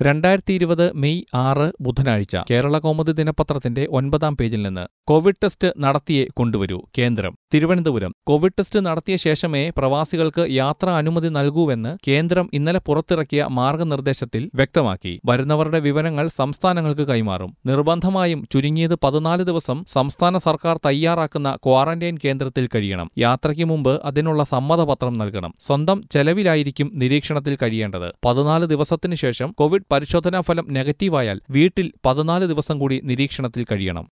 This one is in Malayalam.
രണ്ടായിരത്തി ഇരുപത് മെയ് ആറ് ബുധനാഴ്ച കേരള കൗമുദി ദിനപത്രത്തിന്റെ ഒൻപതാം പേജിൽ നിന്ന് കോവിഡ് ടെസ്റ്റ് നടത്തിയേ കൊണ്ടുവരൂ കേന്ദ്രം തിരുവനന്തപുരം കോവിഡ് ടെസ്റ്റ് നടത്തിയ ശേഷമേ പ്രവാസികൾക്ക് യാത്രാ അനുമതി നൽകൂവെന്ന് കേന്ദ്രം ഇന്നലെ പുറത്തിറക്കിയ മാർഗനിർദ്ദേശത്തിൽ വ്യക്തമാക്കി വരുന്നവരുടെ വിവരങ്ങൾ സംസ്ഥാനങ്ങൾക്ക് കൈമാറും നിർബന്ധമായും ചുരുങ്ങിയത് പതിനാല് ദിവസം സംസ്ഥാന സർക്കാർ തയ്യാറാക്കുന്ന ക്വാറന്റൈൻ കേന്ദ്രത്തിൽ കഴിയണം യാത്രയ്ക്ക് മുമ്പ് അതിനുള്ള സമ്മതപത്രം നൽകണം സ്വന്തം ചെലവിലായിരിക്കും നിരീക്ഷണത്തിൽ കഴിയേണ്ടത് പതിനാല് ദിവസത്തിനു ശേഷം കോവിഡ് പരിശോധനാ ഫലം നെഗറ്റീവായാൽ വീട്ടിൽ പതിനാല് ദിവസം കൂടി നിരീക്ഷണത്തിൽ കഴിയണം